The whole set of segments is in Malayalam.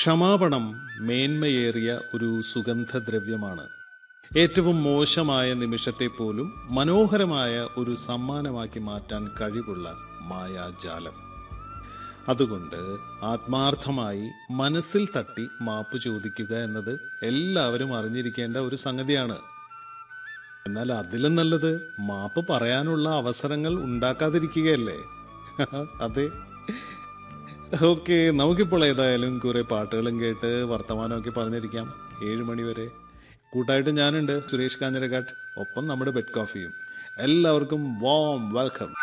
ക്ഷമാപണം മേന്മയേറിയ ഒരു സുഗന്ധദ്രവ്യമാണ് ഏറ്റവും മോശമായ നിമിഷത്തെ പോലും മനോഹരമായ ഒരു സമ്മാനമാക്കി മാറ്റാൻ കഴിവുള്ള മായാജാലം അതുകൊണ്ട് ആത്മാർത്ഥമായി മനസ്സിൽ തട്ടി മാപ്പ് ചോദിക്കുക എന്നത് എല്ലാവരും അറിഞ്ഞിരിക്കേണ്ട ഒരു സംഗതിയാണ് എന്നാൽ അതിലും നല്ലത് മാപ്പ് പറയാനുള്ള അവസരങ്ങൾ ഉണ്ടാക്കാതിരിക്കുകയല്ലേ അതെ ഓക്കെ നമുക്കിപ്പോൾ ഏതായാലും കുറെ പാട്ടുകളും കേട്ട് വർത്തമാനമൊക്കെ പറഞ്ഞിരിക്കാം ഏഴ് മണി വരെ കൂട്ടായിട്ട് ഞാനുണ്ട് സുരേഷ് കാഞ്ഞിരക്കാട്ട് ഒപ്പം നമ്മുടെ ബെഡ് കോഫിയും എല്ലാവർക്കും വാം വെൽക്കം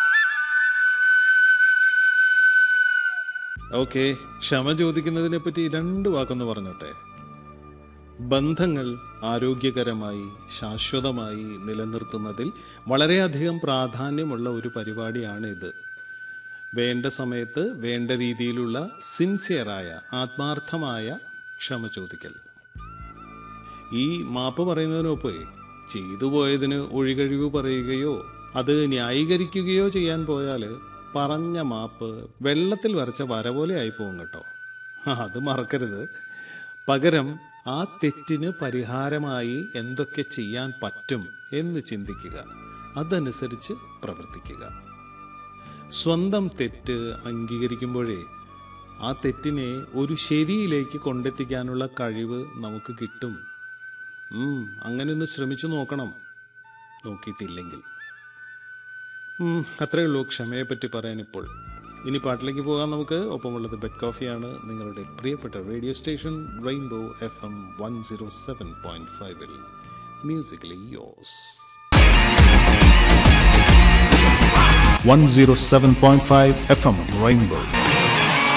ഓക്കെ ക്ഷമ ചോദിക്കുന്നതിനെ പറ്റി രണ്ട് വാക്കൊന്ന് പറഞ്ഞോട്ടെ ബന്ധങ്ങൾ ആരോഗ്യകരമായി ശാശ്വതമായി നിലനിർത്തുന്നതിൽ വളരെയധികം പ്രാധാന്യമുള്ള ഒരു പരിപാടിയാണ് ഇത് വേണ്ട സമയത്ത് വേണ്ട രീതിയിലുള്ള സിൻസിയറായ ആത്മാർത്ഥമായ ക്ഷമ ചോദിക്കൽ ഈ മാപ്പ് പറയുന്നതിനൊപ്പേ ചെയ്തു പോയതിന് ഒഴികഴിവ് പറയുകയോ അത് ന്യായീകരിക്കുകയോ ചെയ്യാൻ പോയാൽ പറഞ്ഞ മാപ്പ് വെള്ളത്തിൽ വരച്ച വര പോലെ ആയിപ്പോവും കേട്ടോ അത് മറക്കരുത് പകരം ആ തെറ്റിന് പരിഹാരമായി എന്തൊക്കെ ചെയ്യാൻ പറ്റും എന്ന് ചിന്തിക്കുക അതനുസരിച്ച് പ്രവർത്തിക്കുക സ്വന്തം തെറ്റ് അംഗീകരിക്കുമ്പോഴേ ആ തെറ്റിനെ ഒരു ശരിയിലേക്ക് കൊണ്ടെത്തിക്കാനുള്ള കഴിവ് നമുക്ക് കിട്ടും ഉം, അങ്ങനെ ഒന്ന് ശ്രമിച്ചു നോക്കണം നോക്കിയിട്ടില്ലെങ്കിൽ ഉം, അത്രയേ ഉള്ളൂ ക്ഷമയെ പറ്റി പറയാൻ ഇപ്പോൾ ഇനി പാട്ടിലേക്ക് പോകാൻ നമുക്ക് ഒപ്പമുള്ളത് ബെഡ് കോഫിയാണ് നിങ്ങളുടെ പ്രിയപ്പെട്ട radio station rainbow F M one zero seven point ഫൈവിൽ മ്യൂസിക്കലി യോസ് 107.5 FM Rainbow.